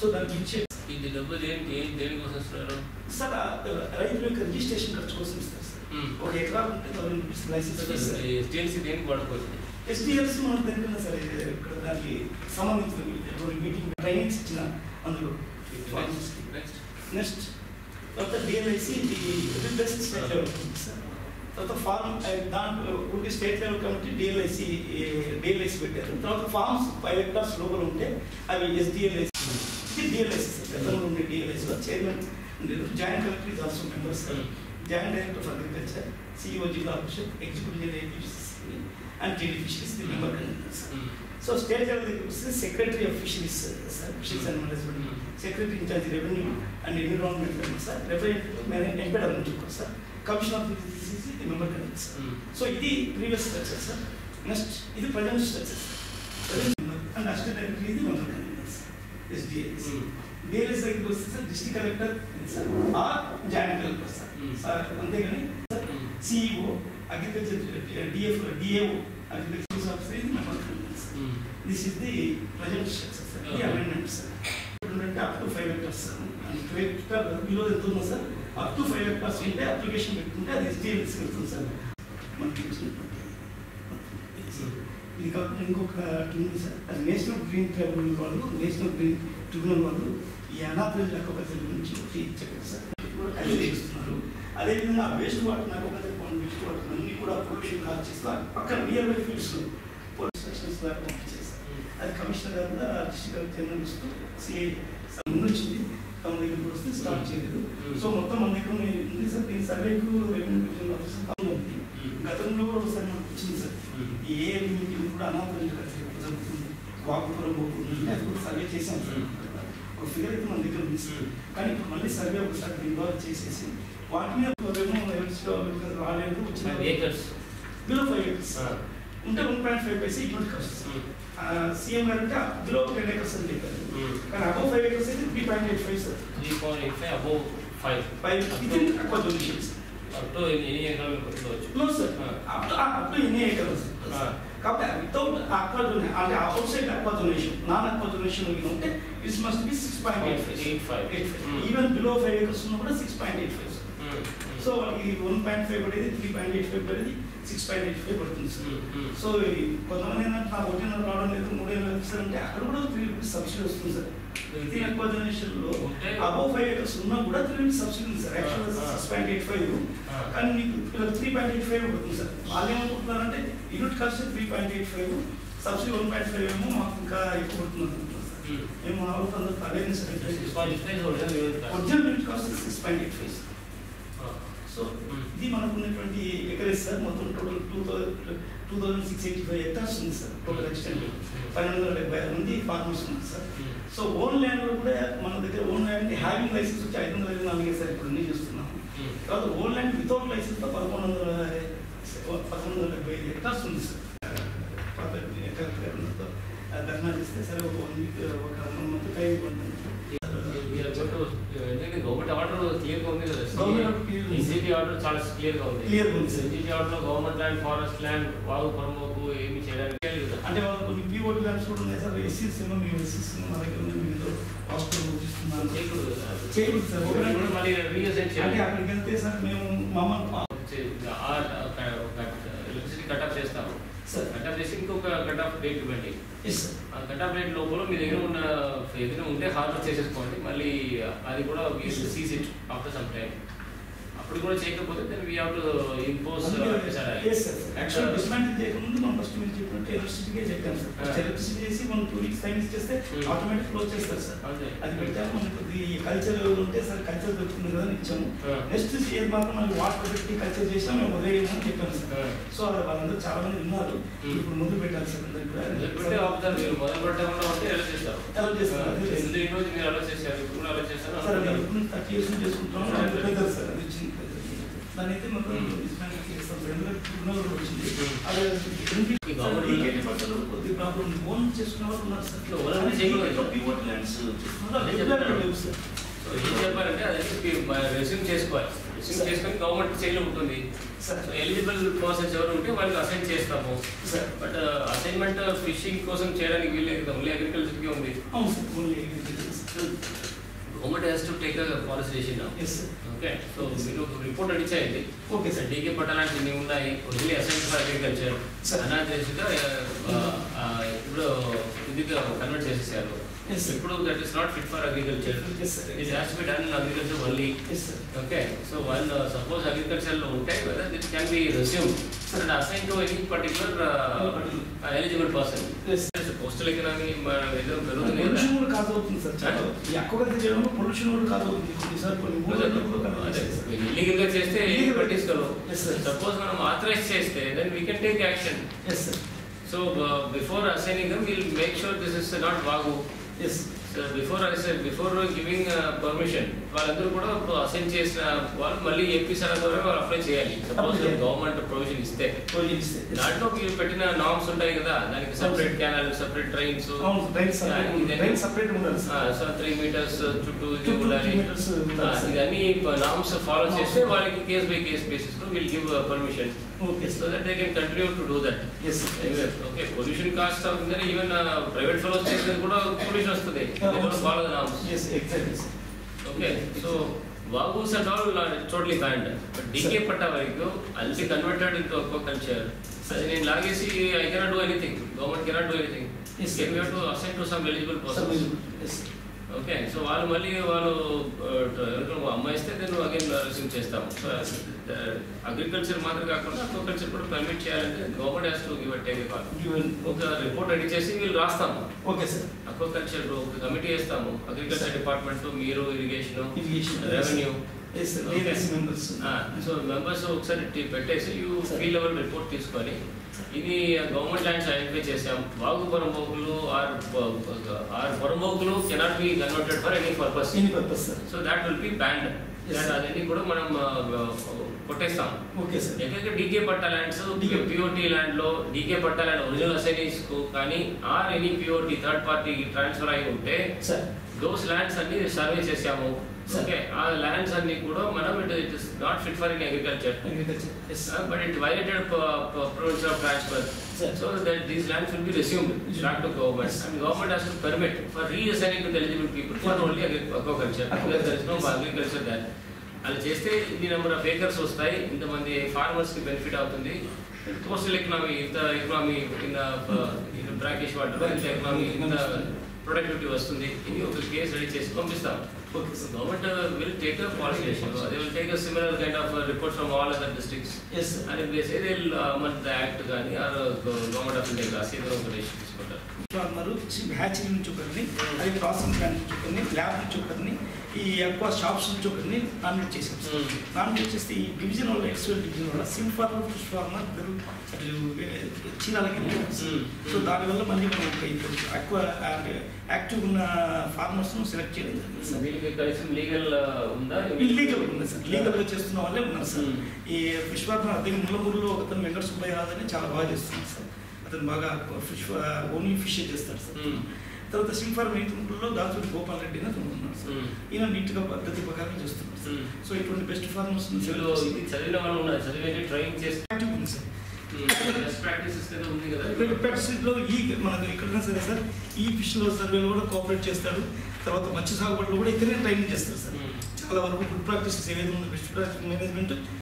So దానికి ఇచ్చే ఇది డబ్బు దేనికి ఏం దేనికోసం ఇస్తున్నారు సార్ ఆ రైతుల యొక్క రిజిస్ట్రేషన్ ఖర్చు కోసం ఇస్తారు సార్ మ్మ్. ఒక ఎకరా ఉంటే thousand rupees license fee sir స్టేల్స్ దేనికి వాడుకోవచ్చు ఎస్డిఎల్స్ మనం దగ్గర సార్ ఇది ఇక్కడ దానికి సంబంధించిన మీటింగ్ ట్రైనింగ్స్ ఇచ్చిన అందులో farmers కి. నెక్స్ట్ నెక్స్ట్ తర్వాత డిఎల్ఐసి ఇది best state level committee sir తర్వాత ఫార్మ్ దాంట్లో ఉండి state level committee DLIC DLIC పెట్టారు తర్వాత ఫార్మ్స్ ఫైవ్ హెక్టార్స్ లోపల ఉంటే అవి ఎస్డిఎల్ఐసి ఇది డిఎల్ఐసి సార్ గతంలో ఉండే డిఎల్ఐసిలో chairman joint collector is also member sir joint director of agriculture CEO Zilla Parishad executive APC and TD fisheries the member కనుక సార్ సో స్టేట్ లెవెల్ దగ్గర వస్తే secretary of fisheries sir fisheries and management secretary incharge revenue and environment కనుక sir representative MPEDA నుంచి కూడా sir commission of fisheries the member కనుక sir so ఇది previous structure sir next ఇది present structure sir and assistant director ఇది member కనుక sir SDS DLS దగ్గరికి వస్తే sir district collector sir or joint collector sir Hmm. Sir అంతేగాని sir CEO agriculture DF DAO agriculture officer ఇది member కనుక sir this is the present structure sir ఈ Okay. Amendment sir అంటే up to five hectares sir and two hectare below ఎంత ఉందో sir up to five hectares ఉంటే application పెట్టుకుంటే అది SDLC వెళ్తుంది సార్ మనకి ఇచ్చినటువంటి ఇది కాకుండా ఇంకొక ఉంది సార్ అది నేషనల్ గ్రీన్ ట్రైబ్యునల్ వాళ్ళు నేషనల్ గ్రీన్ ట్రిబ్యునల్ వాళ్ళు ఈ అనాథల అక్వకల్చర్ గురించి ఒకటి చెప్పారు సార్ అది చేస్తున్నారు అదేవిధంగా waste water aquaculture pond waste water అన్ని కూడా పొల్యూషన్ కాల్ చేస్తూ పక్కన nearby fields police stations దాకా పంపించేస్తారు అది కమిషనర్ గారు కూడా డిస్ట్రిక్ట్ కలెక్టర్ ఇస్తూ సిఐ ముందు వచ్చింది తమ దగ్గర కూడా వస్తే స్టార్ట్ చేయలేదు సో మొత్తం మన దగ్గర ఉంది ఉంది సార్ దీని సర్వేకు రెవెన్యూ డివిజన్ ఆఫీసర్ తమ ఉంది గతంలో కూడా ఒకసారి మనకు వచ్చింది సార్ ఈ ఏ మీటింగ్ కూడా అనాథం జరుగుతుంది వాకుపురం పోతుంది అది కూడా సర్వే చేశాం సార్ ఒక ఫిగర్ అయితే మన దగ్గర ఉంది సార్ కానీ ఇప్పుడు మళ్ళీ సర్వే ఒకసారి ఇన్వాల్వ్ చేసేసి వాటి మీద ఏమో ఎవరిస్లో రాలేదు వచ్చిన ఏకర్స్ బిలో ఫైవ్ ఎకర్స్ ఉంటే వన్ పాయింట్ ఫైవ్ పైసా ఇటువంటి కాస్ట్ సీఎం గారు అంటే బిలో టెన్ ఎకర్స్ అని చెప్పారు కానీ అబౌవ్ ఫైవ్ ఎకర్స్ అయితే three point eight five sir three point eight five above five five ఇది తక్కువ డొనేషన్స్ అప్ టు ఎన్ని ఎకరాలు పెట్టుకోవచ్చు no sir up to up to ఎన్ని ఎకర్స్ కాబట్టి వితౌట్ అక్వా డొనేషన్ అంటే outside aqua donation non aqua donation ఉంటే it's must be six point eight five eight five eight five even below five acres ఉన్నా కూడా six point eight five so వాళ్ళకి one point five పడేది three point eight five పడేది six point eight five పడుతుంది sir so ఈ కొంతమంది ఏంటంటే నాకు ఒకటిన్నర రావడం లేదు మూడేళ్ళు సార్ అంటే అక్కడ కూడా త్రీ రూపీస్ సబ్సిడీ వస్తుంది సార్ త్రీ అక్వా డొనేషన్లో ఉంటే- అబౌవ్ ఫైవ్ ఎకర్స్ ఉన్నా కూడా త్రీ రూపీస్ సబ్సిడీ ఉంది సార్ యాక్చువల్గా ఆ, ఆ. సిక్స్ పాయింట్ ఎయిట్ ఫైవ్ కానీ మీకు త్రీ పాయింట్ ఎయిట్ ఫైవ్ పడుతుంది సార్ వాళ్ళు ఏమనుకుంటున్నారంటే unit cost three point eight five subsidy one point five ఏమో మాకు ఇంకా ఎక్కువ పడుతుంది అనుకుంటున్నాం సార్ మేము మా ఊరికి అందరూ awareness six point five original unit cost six point eight five so ఇది మనకు ఉన్నటువంటి ఎకరేజ్ సార్ మొత్తం total two thousand two thousand six eighty five hectares ఉంది సార్ టోటల్ ఎక్స్టెంట్ పన్నెండు వందల డెబ్బై ఆరు మంది ఫార్మర్స్ ఉంది సార్ సో ఓన్ ల్యాండ్ కూడా మన దగ్గర ఓన్ ల్యాండ్ హ్యావింగ్ లైసెన్స్ వచ్చి ఐదు వందల ఐదు నాలుగే సార్ ఇప్పుడు అన్ని చూస్తున్నాము తర్వాత ఓన్ ల్యాండ్ వితౌట్ లైసెన్స్ తో పదకొండు వందల పదకొండు వందల డెబ్బై ఐదు హెక్టార్స్ ఉంది సార్ పద్ధతి కలెక్టర్ గారు ఉన్నతో ధర్నా చేస్తే సరే ఒక వన్ వీక్ ఒక వన్ మంత్ టైం ఇవ్వండి గవర్నమెంట్ ఆర్డర్ క్లియర్ గా ఉంది కదా Government order clear ఉంది. ఎన్జిటి ఆర్డర్ చాలా క్లియర్ గా ఉంది Clear గా ఉంది, sir. NGT order government land forest land వాగు పరమోకు ఏమి చేయడానికి లేదు కదా అంటే వాళ్ళు కొన్ని పీఓటీ ల్యాండ్స్ కూడా ఉన్నాయి సార్ ఎస్సీస్ ఏమో మేము ఎస్సీస్ మా దగ్గర ఉంది మేము ఏదో హాస్పిటల్ చూపిస్తున్నాను చేయకూడదు కదా. చేయకూడదు సార్ ఒకటి ఒకటి కూడా మళ్ళీ రీఎసెంట్ అంటే చేయాలి అక్కడికి వెళ్తే సార్ మేము మమ్మల్ని ఎలక్ట్రిసిటీ కట్ ఆఫ్ చేస్తాము సార్ కట్ ఆఫ్ చేసి ఇంకొక కట్ ఆఫ్ డేట్ ఇవ్వండి ఎస్ సార్ ఆ కట్ ఆఫ్ డేట్ లోపల మీ దగ్గర ఉన్న ఏదైనా ఉంటే హార్వెస్ట్ చేసేసుకోండి మళ్ళీ అది కూడా seize it after some time అప్పుడు కూడా చేయకపోతే then we have to impose yes sir actual dismantle చేయకముందు మనం ఫస్ట్ మీరు చెప్పినట్టు ఎలక్ట్రిసిటీకే చెప్పాను సార్ ఫస్ట్ ఎలక్ట్రిసిటీ చేసి మనం టూ వీక్స్ టైం ఇచ్చేస్తే Hmm. ఆటోమేటిక్ క్లోజ్ చేస్తారు సార్ అంతే అది పెట్టాము మనకు కొద్ది కల్చర్ ఉంటే సార్ కల్చర్ దొరుకుతుంది కదా అని ఇచ్చాము Hmm. నెక్స్ట్ ఇయర్ మాత్రం మళ్ళీ వాటర్ పెట్టి కల్చర్ చేసినా మేము వదిలేయమని చెప్పాను సార్ Hmm. సో అది వాళ్ళందరూ చాలా మంది విన్నారు Hmm. ఇప్పుడు ముందు పెట్టాలి సార్ అందరికి కూడా లేకపోతే ఆపుతారు మీరు మొదలు పెట్టకుండా ఉంటే ఎలా చేస్తారు ఎలా చేస్తారు? అదే చేస్తారు. ఎందుకు ఈ రోజు మీరు అలా చేశారు ఇప్పుడు కూడా అలా చేశారు సార్ అది అనుకుంటారు. ఇప్పుడు థర్టీ ఇయర్స్ చేసుకుంటున్నాం అది పెద్దది సార్ అది చిన్న పెద్దది. దాని అయితే మొత్తం Hmm. డిస్మాంటిల్ చేస్తాం రెండు వేల పద్నాలుగు కూడా వచ్చింది Hmm. అది ఈ government- ఈకేటీ పట్ల కొద్ది ప్రాబ్లం ఓన్ చేసుకున్న వాళ్ళు ఉన్నారు సార్ ఇట్లా own అంటే చేయకూడదు. పివోట్ ల్యాండ్స్ చేసుకున్న అదే రెగ్యులర్ చెప్తాను. లేవు సార్ సో ఏం చెప్పారంటే అదే రెస్యూమ్ చేసుకోవాలి రెస్యూమ్ చేసుకొని గవర్నమెంట్ చేయలో ఉంటుంది సార్ సో ఎలిజిబుల్ పర్సన్స్ ఎవరు ఉంటే వాళ్ళకి అసైన్ చేస్తాము సార్ బట్ అసైన్మెంట్ ఫిషింగ్ కోసం చేయడానికి వీల్లేదు కదా ఓన్లీ అగ్రికల్చర్కి ఉంది అవును sir only government has to take policy decision yes sir okay so మీరు రిపోర్ట్ అడిచేయండి ఓకే సార్ డీకే పట్టాలంటే ఇన్ని ఉన్నాయి original assent for agriculture Sir. అనాథేసిగా ఇప్పుడు ఇది కన్వర్ట్ చేసేసారు ఎస్ సార్ ఇప్పుడు that is not fit for agriculture yes sir it has to be done in agriculture only yes sir okay so one suppose agriculture లో ఉంటే whether it can be resume and assign to any particular eligible person yes postal economy ఏదో పెరుగుతుంది కదా pollution కూడా కాదు అవుతుంది sir చాలా ఈ అక్వగతి చేయడంలో పొల్యూషన్ కూడా కాదు అవుతుంది కొన్నిసార్లు కొన్ని ఊళ్ళలో కూడా కనిపిస్తాయి సార్. ఇల్లీగల్ గా చేస్తే ఏం పట్టించుకోరు Yes, sir. సపోజ్ మనం ఆథరైజ్ చేస్తే then we can take action yes sir so before assigning them will make sure this is not వాగు yes before before giving permission వాళ్ళందరూ కూడా ఇప్పుడు అసైన్ చేసిన వాళ్ళు మళ్ళీ ఏపీ సరా ద్వారా వాళ్ళు అప్లై చేయాలి సపోజ్ Okay. గవర్నమెంట్ ప్రొవిజన్ ఇస్తే పొల్యూషన్ ఇస్తే yes. దాంట్లో మీరు పెట్టిన నామ్స్ ఉంటాయి కదా దానికి సపరేట్ కెనాల్ సపరేట్ ట్రైన్స్ అవును రైన్ సపరేట్ Yeah, ఇదే- రైన్ సపరేట్ ఉండాలి సార్ సో త్రీ మీటర్స్ చుట్టూ ఇది చుట్టూ ఉండాలి three meters ఉండాలి ఆ, సార్. ఇవన్నీ నామ్స్ ఫాలో చేస్తే వాళ్ళకి కేస్ బై కేస్ బేసిస్ లో will give permission okay so sir that they can continue to do that yes sir okay pollution cost అవుతుందని ఈవెన్ ప్రైవేట్ ఫెలోస్ చేసేది కూడా పొల్యూషన్ వస్తుంది follow the norms yes exactly sir okay so వాగూస్ and all totally banned but DK patta వరకు అది converted into aquaculture అది నేను లాగేసి I cannot do anything government cannot do anything Yes, sir. Can you to assign to some eligible sir person yes okay so వాళ్ళు మళ్ళీ వాళ్ళు ఎవరికైనా అమ్మాయిస్తే నేను అగైన్ రిసీవ్ చేస్తాం అగ్రికల్చర్ మాత్రం కాకుండా అక్వాకల్చర్ కూడా పర్మిట్ చేయాలంటే government has to give at take call ఒక రిపోర్ట్ రెడీ చేసి వీళ్ళు రాస్తాము ఓకే సార్ అక్వాకల్చర్ ఒక కమిటీ వేస్తాము అగ్రికల్చర్ డిపార్ట్మెంట్ మీరు irrigation irrigation revenue yes sir Okay. DSC members so members ఒకసారి టి- పెట్టేసి you Sir. Field level report తీసుకొని ఇది గవర్నమెంట్ ల్యాండ్స్ ఐడెంటిఫై చేసాం వాగు పొరంబోకులు ఆర్ ఆర్ పొరంబోకులు cannot be converted for any purpose any purpose sir so that will be banned Yes, sir. అదన్నీ కూడా మనం uh, కొట్టేస్తాం ఓకే సార్ ఎక్కడైతే DK patta lands DK. POT land లో DK patta land original assignees కు కానీ or any POT third party transfer అయి ఉంటే సార్ దోస్ ల్యాండ్స్ అన్ని సర్వే చేసాము Sir. ఓకే ఆ ల్యాండ్స్ అన్ని కూడా మనం it it is not fit for in agriculture agriculture yes but it violated provision of transfer Sir. So that these lands will be resumed back to government Yes. and government has to permit for reassigning to the eligible people for only agri- aquaculture because there is no agriculture there అలా చేస్తే ఇన్ని number of acres వస్తాయి ఇంతమంది farmers కి benefit అవుతుంది coastal economy ఇంత economy in in brackish water ఇంత economy ఇంత ప్రొడక్టివిటీ వస్తుంది ఇది ఒక కేసు రెడీ చేసి పంపిస్తాం okay sir government will take a policy they will take a similar kind of reports from all other districts yes sir అని వేసే దే మన యాక్ట్ కానీ ఆర్ గవర్నమెంట్ ఆఫ్ ఇండియా రాసి ఏదో ఒక డెసిషన్ తీసుకుంటారు అన్నారు హ్యాచరీ నుంచి ఒకరిని అది ప్రాసెసింగ్ ప్లాంట్ నుంచి ఒకరిని ల్యాబ్ నుంచి ఒకరిని ఈ ఎక్కువ షాప్స్ నుంచి ఒకరిని నామినేట్ చేసాం సార్ Hmm. నామినేట్ చేస్తే ఈ డివిజన్ వల్ల ఎక్స్వెల్ డివిజన్ వల్ల సిమ్ ఫార్మర్ ఫిష్ ఫార్మర్ ఇద్దరు అటు చీనాలకి వెళ్ళారు సార్. Hmm. సో దానివల్ల మళ్ళీ మనం ఒక ఇద్దరు ఎక్కువ యాక్టివ్ ఉన్న ఫార్మర్స్ సెలెక్ట్ చేయడం జరిగింది సార్ వీళ్ళకి కనీసం లీగల్ ఉందా ఇల్లీగల్ ఉంది సార్ లీగల్ గా చేస్తున్న వాళ్ళే ఉన్నారు సార్ Hmm. ఈ ఫిష్ ఫార్మర్ అదే ముళ్ళమూరులో ఒకతను వెంకట సుబ్బయ్య అని చాలా బాగా చేస్తున్నాడు సార్ అతను బాగా ఫిష్ ఓన్లీ ఫిష్ చేస్తాడు సార్ Hmm. తర్వాత సింగ్ ఫార్మ్ ఎయితులో దాచుడి గోపాల్ రెడ్డి అని అతను ఉన్నాడు సార్ Hmm. ఈయన నీట్గా పద్ధతి ప్రకారం చేస్తున్నాడు సార్ Hmm. సో ఇటువంటి బెస్ట్ ఫార్మర్స్ వీళ్ళు ఇది చదివిన వాళ్ళు ఉన్నారు చదివి ట్రైనింగ్ చేసి ఉంది సార్ బెస్ట్ ప్రాక్టీసెస్ కదా ఉంది కదా ఇక్కడ పెట్స్లో ఈ మనకు ఇక్కడ సరే సార్ ఈ ఫిష్లో సర్వేలో కూడా కోఆపరేట్ చేస్తాడు తర్వాత మత్స్య సాగుబడిలో కూడా ఇతనే ట్రైనింగ్ చేస్తారు సార్ Hmm. చాలా వరకు గుడ్ ప్రాక్టీసెస్ ఏదైతే ఉందో బెస్ట్ ప్రాక్టీస్ మేనేజ్మెంట్